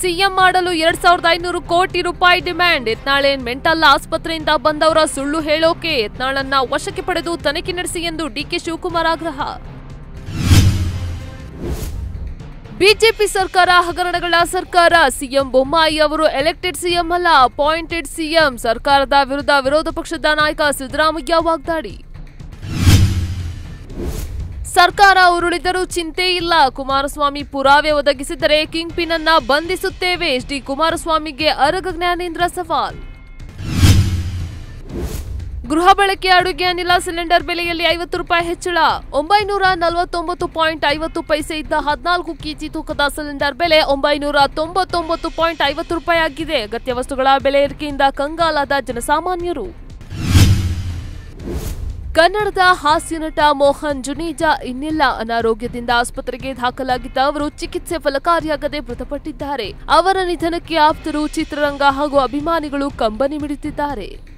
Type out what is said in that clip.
CM ಮಾಡಲು ಎರಡ್ ಸಾವಿರದ ಐನೂರು ಕೋಟಿ ರೂಪಾಯಿ ಡಿಮ್ಯಾಂಡ್ ಯತ್ನಾಳ್ ಮೆಂಟಲ್ ಆಸ್ಪತ್ರೆಯಿಂದ ಬಂದವರ ಸುಳ್ಳು ಹೇಳೋಕೆ ಯತ್ನಾಳನ್ನ ವಶಕ್ಕೆ ಪಡೆದು ತನಿಖೆ ನಡೆಸಿ ಎಂದು ಡಿಕೆ ಶಿವಕುಮಾರ್ ಆಗ್ರಹ ಬಿಜೆಪಿ ಸರ್ಕಾರ ಹಗರಣಗಳ ಸರ್ಕಾರ ಸಿಎಂ ಬೊಮ್ಮಾಯಿ ಅವರು ಎಲೆಕ್ಟೆಡ್ ಸಿಎಂ ಅಲ್ಲ ಅಪಾಯಿಂಟೆಡ್ ಸಿಎಂ ಸರ್ಕಾರದ ವಿರುದ್ಧ ವಿರೋಧ ಪಕ್ಷದ ನಾಯಕ ಸಿದ್ದರಾಮಯ್ಯ ವಾಗ್ದಾಳಿ ಸರ್ಕಾರ ಉರುಳಿದರೂ ಚಿಂತೆ ಇಲ್ಲ ಕುಮಾರಸ್ವಾಮಿ ಪುರಾವೆ ಒದಗಿಸಿದರೆ ಕಿಂಗ್ ಪಿನ್ ಅನ್ನ ಬಂಧಿಸುತ್ತೇವೆ ಎಚ್ ಡಿ ಕುಮಾರಸ್ವಾಮಿಗೆ ಅರಗ ಜ್ಞಾನೇಂದ್ರ ಸವಾಲ್ ಗೃಹ ಬಳಕೆ ಅಡುಗೆ ಅನಿಲ ಸಿಲಿಂಡರ್ ಬೆಲೆಯಲ್ಲಿ ಐವತ್ತು ರೂಪಾಯಿ ಹೆಚ್ಚಳ ಒಂಬೈನೂರ ನಲವತ್ತೊಂಬತ್ತು ಪಾಯಿಂಟ್ ಐವತ್ತು ಪೈಸೆ ಇದ್ದ ಹದಿನಾಲ್ಕು ಕೆಜಿ ತೂಕದ ಸಿಲಿಂಡರ್ ಬೆಲೆ ಒಂಬೈನೂರ ತೊಂಬತ್ತೊಂಬತ್ತು ಪಾಯಿಂಟ್ ಐವತ್ತು ರೂಪಾಯಿ ಆಗಿದೆ ಅಗತ್ಯ ವಸ್ತುಗಳ ಬೆಲೆ ಏರಿಕೆಯಿಂದ ಕಂಗಾಲಾದ ಜನಸಾಮಾನ್ಯರು ಕನ್ನಡದ ಹಾಸ್ಯ ನಟ ಮೋಹನ್ ಜುನೇಜಾ ಇನ್ನಿಲ್ಲ ಅನಾರೋಗ್ಯದಿಂದ ಆಸ್ಪತ್ರೆಗೆ ದಾಖಲಾಗಿದ್ದ ಅವರು ಚಿಕಿತ್ಸೆ ಫಲಕಾರಿಯಾಗದೆ ಮೃತಪಟ್ಟಿದ್ದಾರೆ ಅವರ ನಿಧನಕ್ಕೆ ಆಪ್ತರು ಚಿತ್ರರಂಗ ಹಾಗೂ ಅಭಿಮಾನಿಗಳು ಕಂಬನಿ ಮಿಡಿದಿದ್ದಾರೆ